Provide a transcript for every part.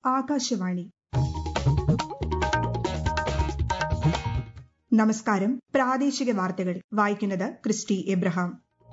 ആകാശവാണി നമസ്കാരം പ്രാദേശിക വാർത്തകൾ വായിക്കുന്നത് ക്രിസ്റ്റി എബ്രഹാം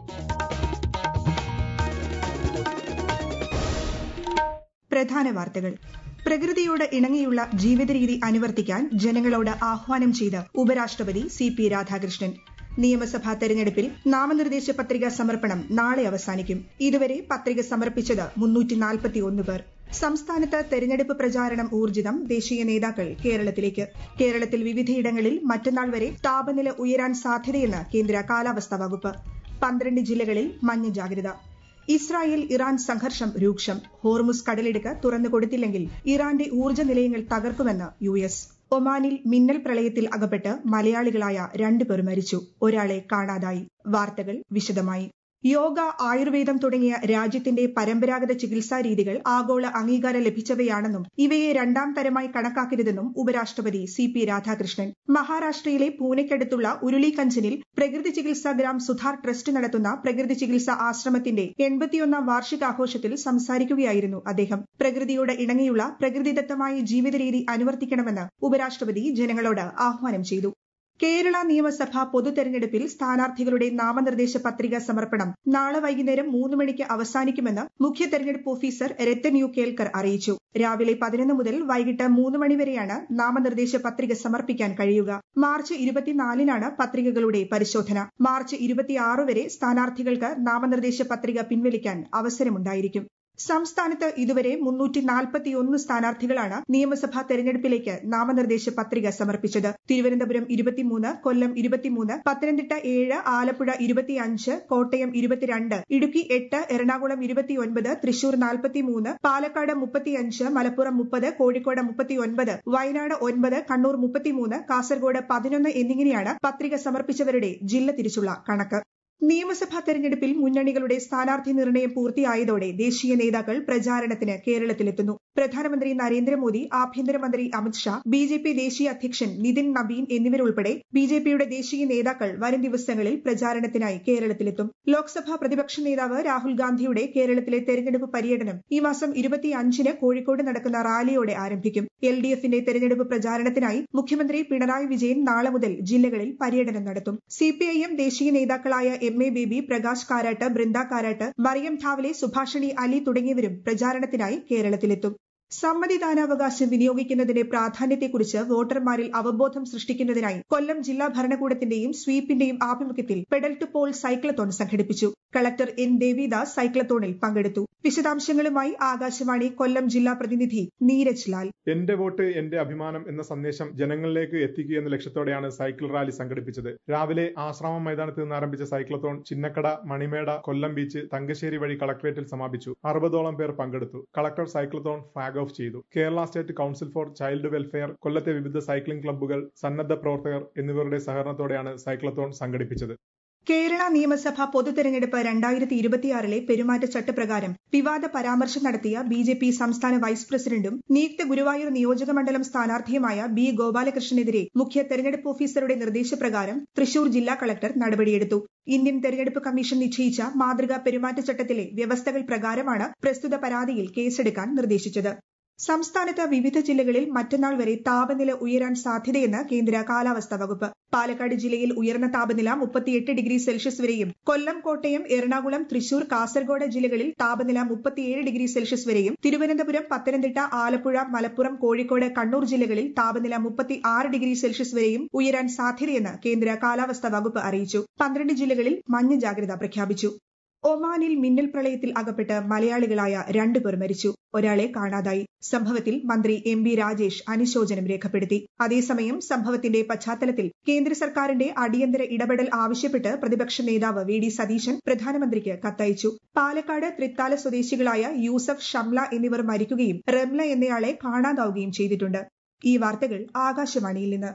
പ്രധാന വാർത്തകൾ പ്രകൃതിയോട് ഇണങ്ങിയുള്ള ജീവിതരീതി അനുവർത്തിക്കാൻ ജനങ്ങളോട് ആഹ്വാനം ചെയ്ത് ഉപരാഷ്ട്രപതി സി പി രാധാകൃഷ്ണൻ നിയമസഭാ തെരഞ്ഞെടുപ്പിൽ നാമനിർദ്ദേശ പത്രിക സമർപ്പണം നാളെ അവസാനിക്കും ഇതുവരെ പത്രിക സമർപ്പിച്ചത് മുന്നൂറ്റി പേർ സംസ്ഥാനത്ത് തെരഞ്ഞെടുപ്പ് പ്രചാരണം ഊർജിതം ദേശീയ നേതാക്കൾ കേരളത്തിലേക്ക് കേരളത്തിൽ വിവിധയിടങ്ങളിൽ മറ്റന്നാൾ വരെ താപനില ഉയരാൻ സാധ്യതയെന്ന് കേന്ദ്ര കാലാവസ്ഥാ വകുപ്പ് പന്ത്രണ്ട് ജില്ലകളിൽ മഞ്ഞ ജാഗ്രത ഇസ്രായേൽ ഇറാൻ സംഘർഷം രൂക്ഷം ഹോർമുസ് കടലിടുക്ക് തുറന്നു കൊടുത്തില്ലെങ്കിൽ ഇറാന്റെ ഊർജ്ജ നിലയങ്ങൾ തകർക്കുമെന്ന് യു എസ് ഒമാനിൽ മിന്നൽ പ്രളയത്തിൽ അകപ്പെട്ട് മലയാളികളായ രണ്ടുപേർ മരിച്ചു ഒരാളെ കാണാതായി വാർത്തകൾ വിശദമായി യോഗ ആയുർവേദം തുടങ്ങിയ രാജ്യത്തിന്റെ പരമ്പരാഗത ചികിത്സാ രീതികൾ ആഗോള അംഗീകാരം ലഭിച്ചവയാണെന്നും ഇവയെ രണ്ടാം തരമായി കണക്കാക്കരുതെന്നും ഉപരാഷ്ട്രപതി സി പി രാധാകൃഷ്ണൻ മഹാരാഷ്ട്രയിലെ പൂനെക്കടുത്തുള്ള ഉരുളിക്കഞ്ചനിൽ പ്രകൃതി ചികിത്സാ ഗ്രാം സുധാർ ട്രസ്റ്റ് നടത്തുന്ന പ്രകൃതി ചികിത്സാ ആശ്രമത്തിന്റെ എൺപത്തിയൊന്നാം വാർഷികാഘോഷത്തിൽ സംസാരിക്കുകയായിരുന്നു അദ്ദേഹം പ്രകൃതിയോട് ഇണങ്ങിയുള്ള പ്രകൃതിദത്തമായ ജീവിതരീതി അനുവർത്തിക്കണമെന്ന് ഉപരാഷ്ട്രപതി ജനങ്ങളോട് ആഹ്വാനം ചെയ്തു കേരള നിയമസഭാ പൊതുതെരഞ്ഞെടുപ്പിൽ സ്ഥാനാർത്ഥികളുടെ നാമനിർദ്ദേശ പത്രിക സമർപ്പണം നാളെ വൈകുന്നേരം മൂന്ന് മണിക്ക് അവസാനിക്കുമെന്ന് മുഖ്യ തെരഞ്ഞെടുപ്പ് ഓഫീസർ രത്തൻ യു കേൽക്കർ അറിയിച്ചു രാവിലെ പതിനൊന്ന് മുതൽ വൈകിട്ട് മൂന്ന് മണിവരെയാണ് നാമനിർദ്ദേശ പത്രിക സമർപ്പിക്കാൻ കഴിയുക മാർച്ച് ഇരുപത്തിനാലിനാണ് പത്രികകളുടെ പരിശോധന മാർച്ച് ഇരുപത്തിയാറ് വരെ സ്ഥാനാർത്ഥികൾക്ക് നാമനിർദ്ദേശ പത്രിക പിൻവലിക്കാൻ അവസരമുണ്ടായിരിക്കും സംസ്ഥാനത്ത് ഇതുവരെ മുന്നൂറ്റി നാൽപ്പത്തിയൊന്ന് സ്ഥാനാർത്ഥികളാണ് നിയമസഭാ തെരഞ്ഞെടുപ്പിലേക്ക് നാമനിർദ്ദേശ പത്രിക സമർപ്പിച്ചത് തിരുവനന്തപുരം ഇരുപത്തിമൂന്ന് കൊല്ലം ഇരുപത്തിമൂന്ന് പത്തനംതിട്ട ഏഴ് ആലപ്പുഴ ഇരുപത്തിയഞ്ച് കോട്ടയം ഇരുപത്തിരണ്ട് ഇടുക്കി എട്ട് എറണാകുളം ഇരുപത്തിയൊൻപത് തൃശൂർ നാൽപ്പത്തിമൂന്ന് പാലക്കാട് മുപ്പത്തിയഞ്ച് മലപ്പുറം മുപ്പത് കോഴിക്കോട് മുപ്പത്തിയൊൻപത് വയനാട് ഒൻപത് കണ്ണൂർ മുപ്പത്തിമൂന്ന് കാസർഗോഡ് പതിനൊന്ന് എന്നിങ്ങനെയാണ് പത്രിക സമർപ്പിച്ചവരുടെ ജില്ല തിരിച്ചുള്ള കണക്ക് നിയമസഭാ തെരഞ്ഞെടുപ്പിൽ മുന്നണികളുടെ സ്ഥാനാർത്ഥി നിർണയം പൂർത്തിയായതോടെ ദേശീയ നേതാക്കൾ പ്രചാരണത്തിന് കേരളത്തിലെത്തുന്നു പ്രധാനമന്ത്രി നരേന്ദ്രമോദി ആഭ്യന്തരമന്ത്രി അമിത്ഷാ ബി ജെ പി ദേശീയ അധ്യക്ഷൻ നിതിൻ നബീൻ എന്നിവരുൾപ്പെടെ ബി ജെ പിയുടെ ദേശീയ നേതാക്കൾ വരും ദിവസങ്ങളിൽ പ്രചാരണത്തിനായി കേരളത്തിലെത്തും ലോക്സഭാ പ്രതിപക്ഷ നേതാവ് രാഹുൽ ഗാന്ധിയുടെ കേരളത്തിലെ തെരഞ്ഞെടുപ്പ് പര്യടനം ഈ മാസം ഇരുപത്തിയഞ്ചിന് കോഴിക്കോട് നടക്കുന്ന റാലിയോടെ ആരംഭിക്കും എൽ ഡി എഫിന്റെ തെരഞ്ഞെടുപ്പ് പ്രചാരണത്തിനായി മുഖ്യമന്ത്രി പിണറായി വിജയൻ നാളെ മുതൽ ജില്ലകളിൽ പര്യടനം നടത്തും സിപിഐഎം ദേശീയ നേതാക്കളായ എം എ ബേബി പ്രകാശ് കാരാട്ട് ബൃന്ദ കാരാട്ട് മറിയം ധാവലെ സുഭാഷിണി അലി തുടങ്ങിയവരും പ്രചാരണത്തിനായി കേരളത്തിലെത്തും സമ്മതിദാനാവകാശം വിനിയോഗിക്കുന്നതിന്റെ പ്രാധാന്യത്തെക്കുറിച്ച് വോട്ടർമാരിൽ അവബോധം സൃഷ്ടിക്കുന്നതിനായി കൊല്ലം ജില്ലാ ഭരണകൂടത്തിന്റെയും സ്വീപ്പിന്റെയും ആഭിമുഖ്യത്തിൽ പെഡൽ ടു പോൾ സൈക്ലത്തോൺ സംഘടിപ്പിച്ചു കളക്ടർ എൻ ദേവിദാസ് സൈക്ലത്തോണിൽ പങ്കെടുത്തു വിശദാംശങ്ങളുമായി ആകാശവാണി കൊല്ലം ജില്ലാ പ്രതിനിധി നീരജ് ലാൽ എന്റെ വോട്ട് എന്റെ അഭിമാനം എന്ന സന്ദേശം ജനങ്ങളിലേക്ക് എത്തിക്കുക എന്ന ലക്ഷ്യത്തോടെയാണ് സൈക്കിൾ റാലി സംഘടിപ്പിച്ചത് രാവിലെ ആശ്രാമം മൈതാനത്ത് നിന്ന് ആരംഭിച്ച സൈക്ലത്തോൺ ചിന്നക്കട മണിമേട കൊല്ലം ബീച്ച് തങ്കശ്ശേരി വഴി കളക്ടറേറ്റിൽ സമാപിച്ചു അറുപതോളം പേർ പങ്കെടുത്തു കളക്ടർ സൈക്ലത്തോൺ ഫ്ളാഗ് ഓഫ് ചെയ്തു Kerala state council for child welfare കൊല്ലത്തെ വിവിധ സൈക്ലിംഗ് ക്ലബ്ബുകൾ സന്നദ്ധ പ്രവർത്തകർ എന്നിവരുടെ സഹകരണത്തോടെയാണ് സൈക്ലത്തോൺ സംഘടിപ്പിച്ചത് കേരള നിയമസഭാ പൊതുതെരഞ്ഞെടുപ്പ് രണ്ടായിരത്തി ഇരുപത്തിയാറിലെ പെരുമാറ്റച്ചട്ടപ്രകാരം വിവാദ പരാമർശം നടത്തിയ ബി ജെ പി സംസ്ഥാന വൈസ് പ്രസിഡന്റും നിയുക്ത ഗുരുവായൂർ നിയോജക മണ്ഡലം സ്ഥാനാർത്ഥിയുമായ ബി ഗോപാലകൃഷ്ണനെതിരെ മുഖ്യ തെരഞ്ഞെടുപ്പ് ഓഫീസറുടെ നിർദ്ദേശപ്രകാരം തൃശൂർ ജില്ലാ കളക്ടർ നടപടിയെടുത്തു ഇന്ത്യൻ തെരഞ്ഞെടുപ്പ് കമ്മീഷൻ നിശ്ചയിച്ച മാതൃകാ പെരുമാറ്റച്ചട്ടത്തിലെ വ്യവസ്ഥകൾ പ്രകാരമാണ് പ്രസ്തുത പരാതിയിൽ കേസെടുക്കാൻ നിർദ്ദേശിച്ചത് സംസ്ഥാനത്ത് വിവിധ ജില്ലകളിൽ മറ്റന്നാൾ വരെ താപനില ഉയരാൻ സാധ്യതയെന്ന് കേന്ദ്ര കാലാവസ്ഥാ വകുപ്പ് പാലക്കാട് ജില്ലയിൽ ഉയർന്ന താപനില മുപ്പത്തിയെട്ട് ഡിഗ്രി സെൽഷ്യസ് വരെയും കൊല്ലം കോട്ടയം എറണാകുളം തൃശൂർ കാസർഗോഡ് ജില്ലകളിൽ താപനില മുപ്പത്തിയേഴ് ഡിഗ്രി സെൽഷ്യസ് വരെയും തിരുവനന്തപുരം പത്തനംതിട്ട ആലപ്പുഴ മലപ്പുറം കോഴിക്കോട് കണ്ണൂർ ജില്ലകളിൽ താപനില മുപ്പത്തി ആറ് ഡിഗ്രി സെൽഷ്യസ് വരെയും ഉയരാൻ സാധ്യതയെന്ന് കേന്ദ്ര കാലാവസ്ഥാ വകുപ്പ് അറിയിച്ചു പന്ത്രണ്ട് ജില്ലകളിൽ മഞ്ഞ ജാഗ്രത പ്രഖ്യാപിച്ചു ഒമാനിൽ മിന്നൽ പ്രളയത്തിൽ അകപ്പെട്ട് മലയാളികളായ രണ്ടുപേർ മരിച്ചു ഒരാളെ കാണാതായി സംഭവത്തിൽ മന്ത്രി എം ബി രാജേഷ് അനുശോചനം രേഖപ്പെടുത്തി അതേസമയം സംഭവത്തിന്റെ പശ്ചാത്തലത്തിൽ കേന്ദ്ര സർക്കാരിന്റെ അടിയന്തര ഇടപെടൽ ആവശ്യപ്പെട്ട് പ്രതിപക്ഷ നേതാവ് വി ഡി സതീശൻ പ്രധാനമന്ത്രിക്ക് കത്തയച്ചു പാലക്കാട് തൃത്താല സ്വദേശികളായ യൂസഫ് ഷംല എന്നിവർ മരിക്കുകയും റംല എന്നയാളെ കാണാതാവുകയും ചെയ്തിട്ടുണ്ട് ഈ വാർത്തകൾ ആകാശവാണിയിൽ നിന്ന്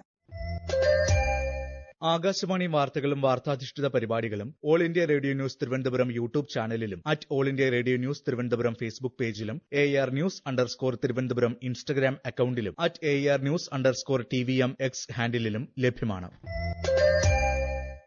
ആകാശവാണി വാർത്തകളും വാർത്താധിഷ്ഠിത പരിപാടികളും All India Radio News Thiruvananthapuram YouTube ചാനലിലും at All India Radio News Thiruvananthapuram Facebook പേജിലും A R news underscore Thiruvananthapuram Instagram അക്കൌണ്ടിലും at A R news underscore T V M X ഹാൻഡിലും ലഭ്യമാണ്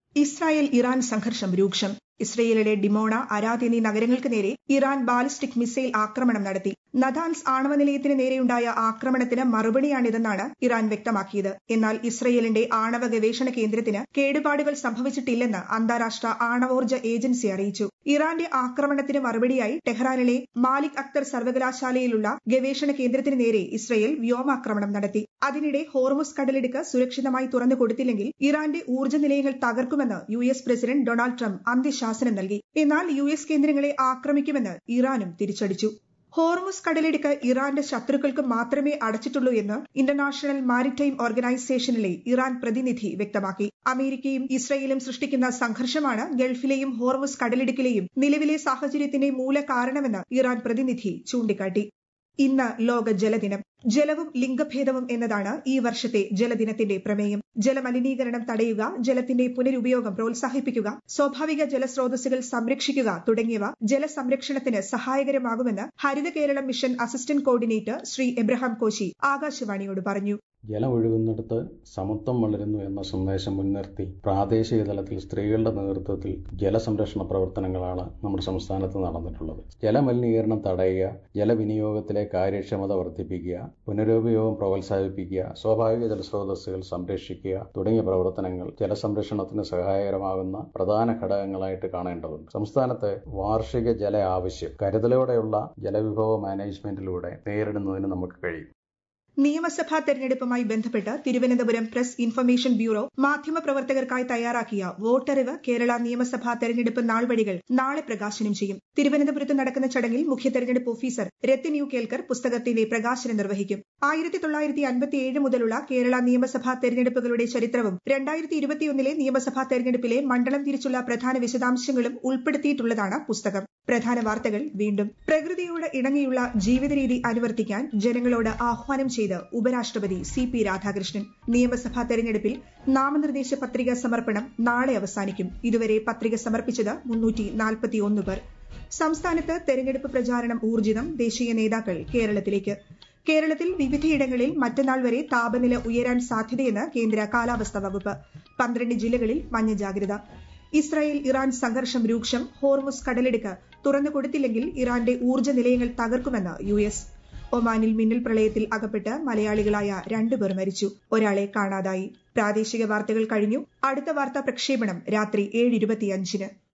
ഇസ്രായേൽ ഇറാൻ സംഘർഷം രൂക്ഷം ഇസ്രയേലിലെ ഡിമോണ അരാദ് എന്നീ നഗരങ്ങൾക്ക് നേരെ ഇറാൻ ബാലിസ്റ്റിക് മിസൈൽ ആക്രമണം നടത്തി നദാൻസ് ആണവ നിലയത്തിന് നേരെയുണ്ടായ ആക്രമണത്തിന് മറുപടിയാണിതെന്നാണ് ഇറാൻ വ്യക്തമാക്കിയത് എന്നാൽ ഇസ്രയേലിന്റെ ആണവ ഗവേഷണ കേന്ദ്രത്തിന് കേടുപാടുകൾ സംഭവിച്ചിട്ടില്ലെന്ന് അന്താരാഷ്ട്ര ആണവോർജ്ജ ഏജൻസി അറിയിച്ചു ഇറാന്റെ ആക്രമണത്തിന് മറുപടിയായി ടെഹ്റാനിലെ മാലിക് അക്തർ സർവകലാശാലയിലുള്ള ഗവേഷണ കേന്ദ്രത്തിന് നേരെ ഇസ്രയേൽ വ്യോമാക്രമണം നടത്തി അതിനിടെ ഹോർമുസ് കടലിടുക്ക് സുരക്ഷിതമായി തുറന്നു കൊടുത്തില്ലെങ്കിൽ ഇറാന്റെ ഊർജ്ജ നിലയങ്ങൾ തകർക്കുമെന്ന് U S president Donald Trump അന്ത്യശാസനം നൽകി എന്നാൽ യു എസ് കേന്ദ്രങ്ങളെ ആക്രമിക്കുമെന്ന് ഇറാനും തിരിച്ചടിച്ചു ഹോർമുസ് കടലിടുക്ക് ഇറാന്റെ ശത്രുക്കൾക്ക് മാത്രമേ അടച്ചിട്ടുള്ളൂ എന്ന് ഇന്റർനാഷണൽ മാരിടൈം ഓർഗനൈസേഷനിലെ ഇറാൻ പ്രതിനിധി വ്യക്തമാക്കി അമേരിക്കയും ഇസ്രയേലും സൃഷ്ടിക്കുന്ന സംഘർഷമാണ് ഗൾഫിലെയും ഹോർമുസ് കടലിടുക്കിലെയും നിലവിലെ സാഹചര്യത്തിന്റെ മൂല കാരണമെന്ന് ഇറാൻ പ്രതിനിധി ചൂണ്ടിക്കാട്ടി ഇന്ന് ലോക ജലദിനം ജലവും ലിംഗഭേദവും എന്നതാണ് ഈ വർഷത്തെ ജലദിനത്തിന്റെ പ്രമേയം ജലമലിനീകരണം തടയുക ജലത്തിന്റെ പുനരുപയോഗം പ്രോത്സാഹിപ്പിക്കുക സ്വാഭാവിക ജലസ്രോതസ്സുകൾ സംരക്ഷിക്കുക തുടങ്ങിയവ ജലസംരക്ഷണത്തിന് സഹായകരമാകുമെന്ന് Haritha Keralam mission assistant coordinator Shri Abraham Koshy ആകാശവാണിയോട് പറഞ്ഞു ജലം ഒഴുകുന്നിടത്ത് സമത്വം വളരുന്നു എന്ന സന്ദേശം മുൻനിർത്തി പ്രാദേശിക തലത്തിൽ സ്ത്രീകളുടെ നേതൃത്വത്തിൽ ജലസംരക്ഷണ പ്രവർത്തനങ്ങളാണ് നമ്മുടെ സംസ്ഥാനത്ത് നടന്നിട്ടുള്ളത് ജലമലിനീകരണം തടയുക ജലവിനിയോഗത്തിലെ കാര്യക്ഷമത വർദ്ധിപ്പിക്കുക പുനരുപയോഗം പ്രോത്സാഹിപ്പിക്കുക സ്വാഭാവിക ജലസ്രോതസ്സുകൾ സംരക്ഷിക്കുക തുടങ്ങിയ പ്രവർത്തനങ്ങൾ ജലസംരക്ഷണത്തിന് സഹായകരമാകുന്ന പ്രധാന ഘടകങ്ങളായിട്ട് കാണേണ്ടതുണ്ട് സംസ്ഥാനത്തെ വാർഷിക ജല ആവശ്യം കരുതലോടെയുള്ള ജലവിഭവ മാനേജ്മെന്റിലൂടെ നേരിടുന്നതിന് നമുക്ക് കഴിയും നിയമസഭാ തെരഞ്ഞെടുപ്പുമായി ബന്ധപ്പെട്ട് തിരുവനന്തപുരം പ്രസ് ഇൻഫർമേഷൻ ബ്യൂറോ മാധ്യമപ്രവർത്തകർക്കായി തയ്യാറാക്കിയ വോട്ടറിവ് കേരള നിയമസഭാ തെരഞ്ഞെടുപ്പ് നാൾവഴികൾ നാളെ പ്രകാശനം ചെയ്യും തിരുവനന്തപുരത്ത് നടക്കുന്ന ചടങ്ങിൽ മുഖ്യ തെരഞ്ഞെടുപ്പ് ഓഫീസർ രത്തിൻ യു കേൽക്കർ പുസ്തകത്തിന്റെ പ്രകാശനം നിർവഹിക്കും ആയിരത്തി തൊള്ളായിരത്തി അൻപത്തിയേഴ് മുതലുള്ള കേരള നിയമസഭാ തെരഞ്ഞെടുപ്പുകളുടെ ചരിത്രവും രണ്ടായിരത്തി ഇരുപത്തിയൊന്നിലെ നിയമസഭാ തെരഞ്ഞെടുപ്പിലെ മണ്ഡലം തിരിച്ചുള്ള പ്രധാന വിശദാംശങ്ങളും ഉൾപ്പെടുത്തിയിട്ടുള്ളതാണ് പുസ്തകം പ്രധാന വാർത്തകൾ വീണ്ടും പ്രകൃതിയോട് ഇണങ്ങിയുള്ള ജീവിതരീതി അനുവർത്തിക്കാൻ ജനങ്ങളോട് ആഹ്വാനം ചെയ്ത് ഉപരാഷ്ട്രപതി സി പി രാധാകൃഷ്ണൻ നിയമസഭാ തെരഞ്ഞെടുപ്പിൽ നാമനിർദ്ദേശ പത്രിക സമർപ്പണം നാളെ അവസാനിക്കും ഇതുവരെ പത്രിക സമർപ്പിച്ചത് മുന്നൂറ്റി നാൽപ്പത്തിയൊന്ന് പേർ സംസ്ഥാനത്ത് തെരഞ്ഞെടുപ്പ് പ്രചാരണം ഊർജിതം ദേശീയ നേതാക്കൾ കേരളത്തിലേക്ക് കേരളത്തിൽ വിവിധയിടങ്ങളിൽ മറ്റന്നാൾ വരെ താപനില ഉയരാൻ സാധ്യതയെന്ന് കേന്ദ്ര കാലാവസ്ഥാ വകുപ്പ് പന്ത്രണ്ട് ജില്ലകളിൽ മഞ്ഞ ജാഗ്രത ഇസ്രായേൽ ഇറാൻ സംഘർഷം രൂക്ഷം ഹോർമുസ് കടലെടുക്ക് തുറന്നു കൊടുത്തില്ലെങ്കിൽ ഇറാന്റെ ഊർജ്ജ നിലയങ്ങൾ തകർക്കുമെന്ന് യു എസ് ഒമാനിൽ മിന്നൽ പ്രളയത്തിൽ അകപ്പെട്ട് മലയാളികളായ രണ്ടുപേർ മരിച്ചു ഒരാളെ കാണാതായി പ്രാദേശിക വാർത്തകൾ കഴിഞ്ഞു അടുത്ത വാർത്താ പ്രക്ഷേപണം രാത്രി ഏഴ് ഇരുപത്തിയഞ്ചിന്